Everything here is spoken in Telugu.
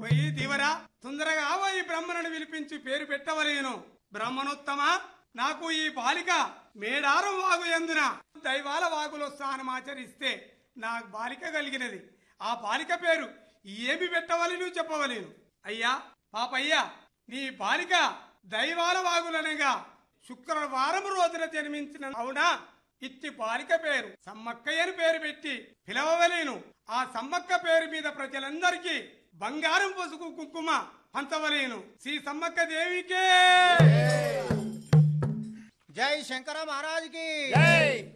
పోయి దీవరా తొందరగా పోయి బ్రహ్మణుని పిలిపించి పేరు పెట్టవలేను బ్రహ్మణోత్తమ నాకు ఈ బాలిక మేడారం వాగు ఎందున దైవాల వాగులో స్నానం ఆచరిస్తే నా బాలిక కలిగినది ఆ బాలిక పేరు ఏమి పెట్టవలను చెప్పవలేను అయ్యా పాపయ్యా నీ బాలిక దైవాల వాగులనగా శుక్రవారం రోజున జన్మించిన అవునా ఇట్టి బాలిక పేరు సమ్మక్కయ్య అని పేరు పెట్టి పిలవవలేను ఆ సమ్మక్క పేరు మీద ప్రజలందరికీ బంగారం పసుపు కుంకుమ పంచవలేను శ్రీ సమ్మక్క దేవికే జై శంకర మహారాజ్ కి జై